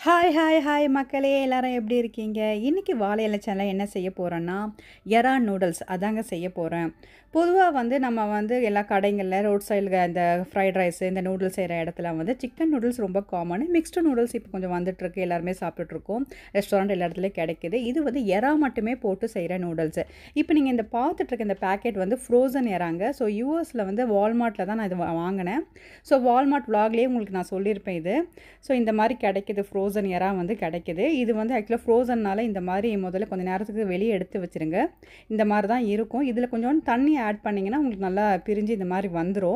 hi hi hi மக்களே எல்லாரும் எப்படி இருக்கீங்க இன்றைக்கி வாழை இலை சேனல் என்ன செய்ய போகிறேன்னா எறா நூடுல்ஸ் அதாங்க செய்ய போகிறேன் பொதுவாக வந்து நம்ம வந்து எல்லா கடைங்களில் ரோட் சைடில் இந்த ஃப்ரைட் ரைஸ் இந்த நூடுல்ஸ் செய்கிற இடத்துல வந்து சிக்கன் நூடுல்ஸ் ரொம்ப காமன் மிக்ஸ்டு நூடுல்ஸ் இப்போ கொஞ்சம் வந்துட்டுருக்கு எல்லாருமே சாப்பிட்டுட்ருக்கோம் ரெஸ்டாரண்ட் எல்லா இடத்துலையும் கிடைக்குது இது வந்து எறா மட்டுமே போட்டு செய்கிற நூடுல்ஸ் இப்போ நீங்கள் இந்த பார்த்துட்ருக்க இந்த பேக்கெட் வந்து ஃப்ரோசன் எறாங்க ஸோ யூஎஸில் வந்து வால்மார்ட்டில் தான் நான் இது வா- வாங்கினேன் ஸோ வால்மார்ட் vlogலயே உங்களுக்கு நான் சொல்லியிருப்பேன் இது ஸோ இந்த மாதிரி கிடைக்குது ஃப்ரோசன் எறா வந்து கிடைக்குது இது வந்து ஆக்சுவலாக ஃப்ரோசன்னால இந்த மாதிரி முதல்ல கொஞ்சம் நேரத்துக்கு வெளியே எடுத்து வச்சுருங்க இந்த மாதிரி தான் இருக்கும் இதில் கொஞ்சம் தண்ணி ஆட் பண்ணிங்கன்னா உங்களுக்கு நல்லா பிரிஞ்சு இந்த மாதிரி வந்துடும்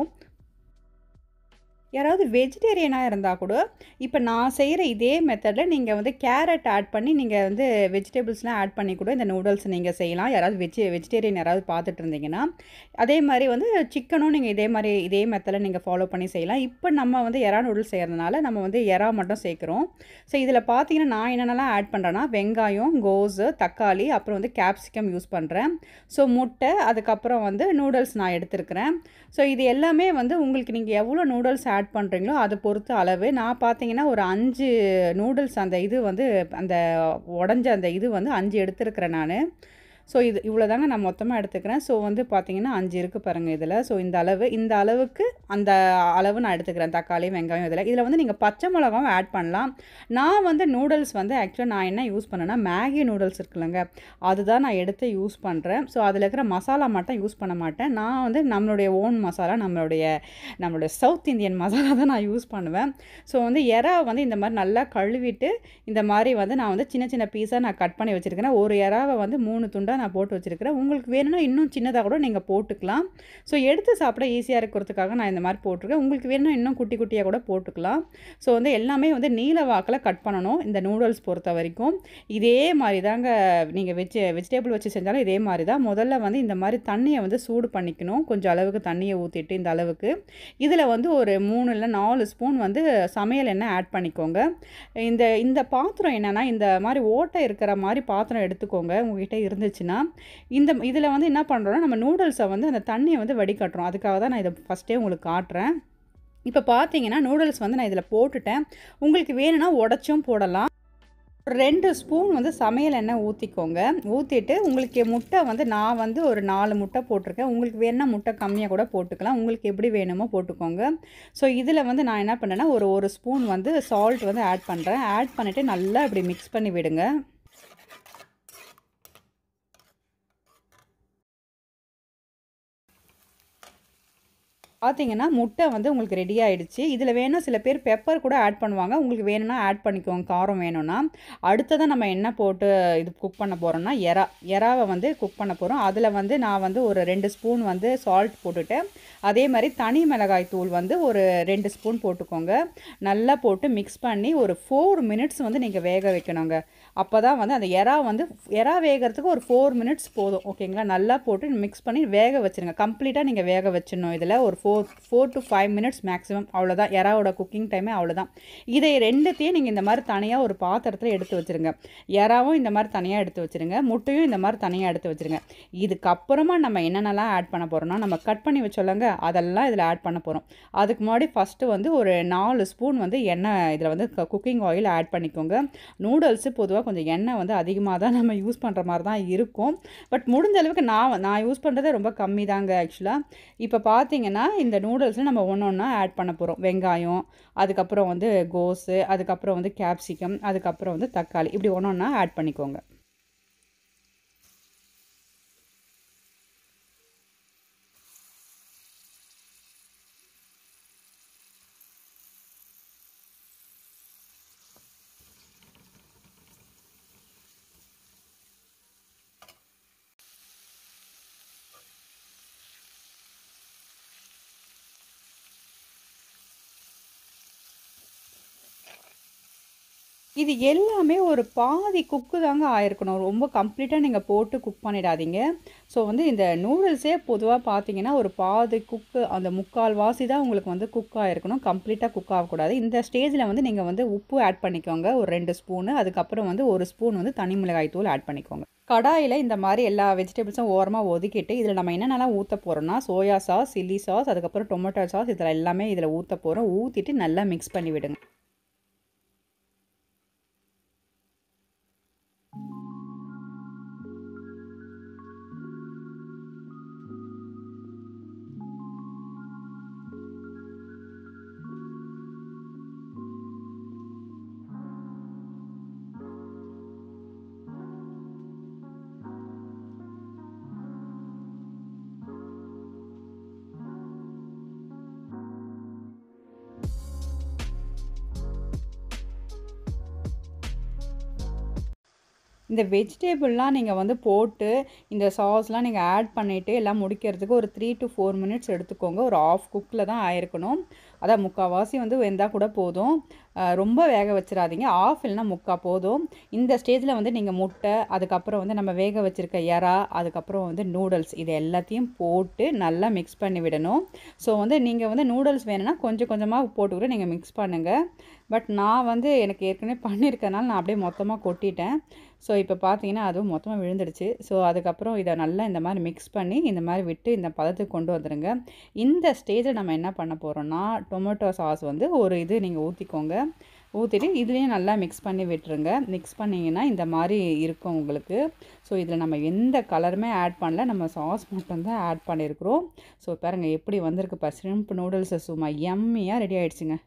யாராவது வெஜிடேரியனாக இருந்தால் கூட இப்போ நான் செய்கிற இதே மெத்தடில் நீங்கள் வந்து கேரட் ஆட் பண்ணி நீங்கள் வந்து வெஜிடபிள்ஸ்லாம் ஆட் பண்ணி கூட இந்த நூடுல்ஸ் நீங்கள் செய்யலாம் யாராவது வெஜி வெஜிடேரியன் யாராவது பார்த்துட்டு இருந்தீங்கன்னா அதே மாதிரி வந்து சிக்கனும் நீங்கள் இதே மாதிரி இதே மெத்தடில் நீங்கள் ஃபாலோ பண்ணி செய்யலாம் இப்போ நம்ம வந்து எறா நூடுல்ஸ் செய்கிறதுனால நம்ம வந்து எறா மட்டும் சேர்க்குறோம் ஸோ இதில் பார்த்தீங்கன்னா நான் என்னென்னலாம் ஆட் பண்ணுறேன்னா வெங்காயம் கோஸு தக்காளி அப்புறம் வந்து கேப்சிகம் யூஸ் பண்ணுறேன் ஸோ முட்டை அதுக்கப்புறம் வந்து நூடுல்ஸ் நான் எடுத்துருக்கிறேன் ஸோ இது எல்லாமே வந்து உங்களுக்கு நீங்கள் எவ்வளோ நூடுல்ஸ் ஆட் பண்ணுறீங்களோ அதை பொறுத்து அளவு நான் பார்த்தீங்கன்னா ஒரு அஞ்சு நூடுல்ஸ் அந்த இது வந்து அந்த உடஞ்ச அந்த இது வந்து அஞ்சு எடுத்துருக்கிறேன் நான் ஸோ இது இவ்வளோ தாங்க நான் மொத்தமாக எடுத்துக்கிறேன் ஸோ வந்து பார்த்தீங்கன்னா அஞ்சு இருக்குது பாருங்கள் இதில் ஸோ இந்த அளவு இந்த அளவுக்கு அந்த அளவு நான் எடுத்துக்கிறேன் தக்காளி வெங்காயம் இதில் இதில் வந்து நீங்கள் பச்சை மிளகாவும் ஆட் பண்ணலாம் நான் வந்து நூடுல்ஸ் வந்து ஆக்சுவலாக நான் என்ன யூஸ் பண்ணேன்னா மேகி நூடுல்ஸ் இருக்குல்லங்க அதுதான் நான் எடுத்து யூஸ் பண்ணுறேன் ஸோ அதில் இருக்கிற மசாலா மட்டும் யூஸ் பண்ண மாட்டேன் நான் வந்து நம்மளுடைய ஓன் மசாலா நம்மளுடைய நம்மளுடைய சவுத் இந்தியன் மசாலா தான் நான் யூஸ் பண்ணுவேன் ஸோ வந்து எறா வந்து இந்த மாதிரி நல்லா கழுவிட்டு இந்த மாதிரி வந்து நான் வந்து சின்ன சின்ன பீஸாக நான் கட் பண்ணி வச்சுருக்கிறேன் ஒரு எறாவை வந்து மூணு துண்டாக நான் போட்டு வச்சுருக்கிறேன் உங்களுக்கு வேணும்னா இன்னும் சின்னதாக கூட நீங்கள் போட்டுக்கலாம் ஸோ எடுத்து சாப்பிட ஈஸியாக இருக்கிறதுக்காக நான் இந்த மாதிரி போட்டிருக்கேன் உங்களுக்கு வேணும்னா இன்னும் குட்டி குட்டியாக கூட போட்டுக்கலாம் ஸோ வந்து எல்லாமே வந்து நீல வாக்கில் கட் பண்ணணும் இந்த நூடுல்ஸ் பொறுத்த வரைக்கும் இதே மாதிரி தாங்க நீங்கள் வெஜ் வெஜிடபிள் வச்சு செஞ்சாலும் இதே மாதிரி தான் முதல்ல வந்து இந்த மாதிரி தண்ணியை வந்து சூடு பண்ணிக்கணும் கொஞ்சம் அளவுக்கு தண்ணியை ஊற்றிட்டு இந்த அளவுக்கு இதில் வந்து ஒரு மூணு இல்லை நாலு ஸ்பூன் வந்து சமையல் எண்ணெய் ஆட் பண்ணிக்கோங்க இந்த இந்த பாத்திரம் என்னென்னா இந்த மாதிரி ஓட்டை இருக்கிற மாதிரி பாத்திரம் எடுத்துக்கோங்க உங்ககிட்ட இருந்துச்சுன்னா இந்த இதில் வந்து என்ன பண்ணுறோன்னா நம்ம நூடுல்ஸை வந்து அந்த தண்ணியை வந்து வடிகட்டுறோம் அதுக்காக தான் நான் இதை ஃபஸ்ட்டே உங்களுக்கு காட்டுறேன் இப்போ பார்த்தீங்கன்னா நூடுல்ஸ் வந்து நான் இதில் போட்டுட்டேன் உங்களுக்கு வேணும்னா உடச்சும் போடலாம் ஒரு ரெண்டு ஸ்பூன் வந்து சமையல் எண்ணெய் ஊற்றிக்கோங்க ஊற்றிட்டு உங்களுக்கு முட்டை வந்து நான் வந்து ஒரு நாலு முட்டை போட்டிருக்கேன் உங்களுக்கு வேணால் முட்டை கம்மியாக கூட போட்டுக்கலாம் உங்களுக்கு எப்படி வேணுமோ போட்டுக்கோங்க ஸோ இதில் வந்து நான் என்ன பண்ணேன்னா ஒரு ஒரு ஸ்பூன் வந்து சால்ட் வந்து ஆட் பண்ணுறேன் ஆட் பண்ணிவிட்டு நல்லா இப்படி மிக்ஸ் பண்ணி விடுங்க பார்த்தீங்கன்னா முட்டை வந்து உங்களுக்கு ரெடி ஆயிடுச்சு இதில் வேணால் சில பேர் பெப்பர் கூட ஆட் பண்ணுவாங்க உங்களுக்கு வேணும்னா ஆட் பண்ணிக்கோங்க காரம் வேணும்னா அடுத்ததான் நம்ம என்ன போட்டு இது குக் பண்ண போகிறோம்னா எறா எறாவை வந்து குக் பண்ண போகிறோம் அதில் வந்து நான் வந்து ஒரு ரெண்டு ஸ்பூன் வந்து சால்ட் போட்டுட்டு அதே மாதிரி தனி மிளகாய் தூள் வந்து ஒரு ரெண்டு ஸ்பூன் போட்டுக்கோங்க நல்லா போட்டு மிக்ஸ் பண்ணி ஒரு ஃபோர் மினிட்ஸ் வந்து நீங்கள் வேக வைக்கணுங்க அப்போ தான் வந்து அந்த எறா வந்து எறா வேகிறதுக்கு ஒரு ஃபோர் மினிட்ஸ் போதும் ஓகேங்களா நல்லா போட்டு மிக்ஸ் பண்ணி வேக வச்சுருங்க கம்ப்ளீட்டாக நீங்கள் வேக வச்சிடணும் இதில் ஒரு four four to five minutes maximum அவ்வளோதான் எறாவோட குக்கிங் டைமே அவ்வளோதான் இதை ரெண்டுத்தையும் நீங்கள் இந்த மாதிரி தனியாக ஒரு பாத்திரத்தில் எடுத்து வச்சுருங்க எறாவும் இந்த மாதிரி தனியாக எடுத்து வச்சுருங்க முட்டையும் இந்த மாதிரி தனியாக எடுத்து வச்சுருங்க இதுக்கப்புறமா நம்ம என்னென்னலாம் ஆட் பண்ண போகிறோம்னா நம்ம கட் பண்ணி வச்சோல்லங்க அதெல்லாம் இதில் ஆட் பண்ண போகிறோம் அதுக்கு முன்னாடி ஃபஸ்ட்டு வந்து ஒரு நாலு ஸ்பூன் வந்து எண்ணெய் இதில் வந்து குக்கிங் ஆயில் ஆட் பண்ணிக்கோங்க நூடுல்ஸு பொதுவாக கொஞ்சம் எண்ணெய் வந்து அதிகமாக தான் நம்ம யூஸ் பண்ணுற மாதிரி தான் இருக்கும் பட் முடிஞ்ச அளவுக்கு நான் நான் யூஸ் பண்ணுறதே ரொம்ப கம்மி தாங்க ஆக்சுவலாக இப்போ பார்த்தீங்கன்னா இந்த நூடுல்ஸில் நம்ம ஒன்று ஒன்றா ஆட் பண்ண போகிறோம் வெங்காயம் அதுக்கப்புறம் வந்து கோஸு அதுக்கப்புறம் வந்து கேப்சிகம் அதுக்கப்புறம் வந்து தக்காளி இப்படி ஒன்று ஒன்றா ஆட் பண்ணிக்கோங்க இது எல்லாமே ஒரு பாதி குக்கு தாங்க ஆயிருக்கணும் ரொம்ப கம்ப்ளீட்டாக நீங்கள் போட்டு குக் பண்ணிடாதீங்க ஸோ வந்து இந்த நூடுல்ஸே பொதுவாக பார்த்தீங்கன்னா ஒரு பாதி குக்கு அந்த முக்கால் வாசி தான் உங்களுக்கு வந்து குக் ஆகிருக்கணும் கம்ப்ளீட்டாக குக் ஆகக்கூடாது இந்த ஸ்டேஜில் வந்து நீங்கள் வந்து உப்பு ஆட் பண்ணிக்கோங்க ஒரு ரெண்டு ஸ்பூனு அதுக்கப்புறம் வந்து ஒரு ஸ்பூன் வந்து தனி மிளகாய் தூள் ஆட் பண்ணிக்கோங்க கடாயில் இந்த மாதிரி எல்லா வெஜிடபிள்ஸும் ஓரமாக ஒதுக்கிட்டு இதில் நம்ம என்னென்னலாம் ஊற்ற போகிறோம்னா சோயா சாஸ் சில்லி சாஸ் அதுக்கப்புறம் டொமேட்டோ சாஸ் இதில் எல்லாமே இதில் ஊற்ற போகிறோம் ஊற்றிட்டு நல்லா மிக்ஸ் பண்ணி விடுங்க இந்த வெஜிடபிள்லாம் நீங்கள் வந்து போட்டு இந்த சாஸ்லாம் நீங்கள் ஆட் பண்ணிவிட்டு எல்லாம் முடிக்கிறதுக்கு ஒரு த்ரீ டு ஃபோர் மினிட்ஸ் எடுத்துக்கோங்க ஒரு ஆஃப் குக்கில் தான் ஆயிருக்கணும் அதான் முக்கால்வாசி வந்து வெந்தால் கூட போதும் அஹ் ரொம்ப வேக வச்சிடாதீங்க ஆஃப் இல்லைனா முக்கா போதும் இந்த ஸ்டேஜில் வந்து நீங்கள் முட்டை அதுக்கப்புறம் வந்து நம்ம வேக வச்சுருக்க எறா அதுக்கப்புறம் வந்து நூடுல்ஸ் இது எல்லாத்தையும் போட்டு நல்லா மிக்ஸ் பண்ணி விடணும் ஸோ வந்து நீங்கள் வந்து நூடுல்ஸ் வேணும்னா கொஞ்சம் கொஞ்சமாக போட்டு கூட நீங்கள் மிக்ஸ் பண்ணுங்கள் பட் நான் வந்து எனக்கு ஏற்கனவே பண்ணியிருக்கனால நான் அப்படியே மொத்தமாக கொட்டிட்டேன் ஸோ இப்போ பார்த்தீங்கன்னா அதுவும் மொத்தமாக விழுந்துடுச்சு ஸோ அதுக்கப்புறம் இதை நல்லா இந்த மாதிரி மிக்ஸ் பண்ணி இந்த மாதிரி விட்டு இந்த பதத்துக்கு கொண்டு வந்துடுங்க இந்த ஸ்டேஜில் நம்ம என்ன பண்ண போகிறோம்னா டொமேட்டோ சாஸ் வந்து ஒரு இது நீங்கள் ஊற்றிக்கோங்க ஊற்றிட்டு இதுலேயும் நல்லா மிக்ஸ் பண்ணி விட்டுருங்க மிக்ஸ் பண்ணிங்கன்னா இந்த மாதிரி இருக்கும் உங்களுக்கு ஸோ இதில் நம்ம எந்த கலருமே ஆட் பண்ணல நம்ம சாஸ் மட்டும்தான் ஆட் பண்ணியிருக்கிறோம் ஸோ பாருங்கள் எப்படி வந்திருக்கு இப்போ ஷ்ரிம்ப் நூடுல்ஸ் சும்மா எம்மியாக ரெடி ஆயிடுச்சுங்க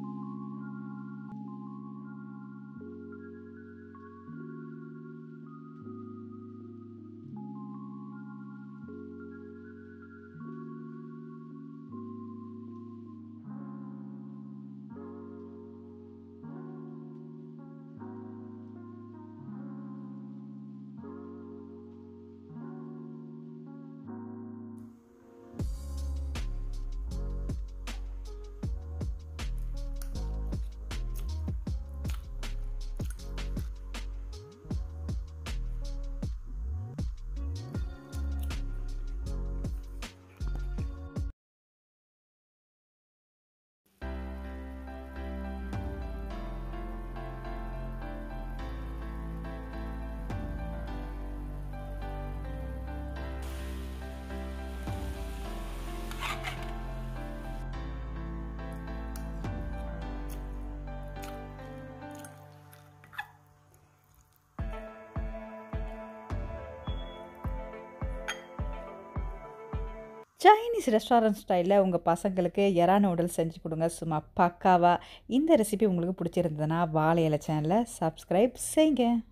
சைனீஸ் ரெஸ்டாரண்ட் ஸ்டைலில் உங்கள் பசங்களுக்கு எறா நூடுல்ஸ் செஞ்சு கொடுங்க சும்மா பக்காவாக இந்த ரெசிபி உங்களுக்கு பிடிச்சிருந்ததுன்னா வாழை இலை சேனலை சப்ஸ்கிரைப் செய்யுங்க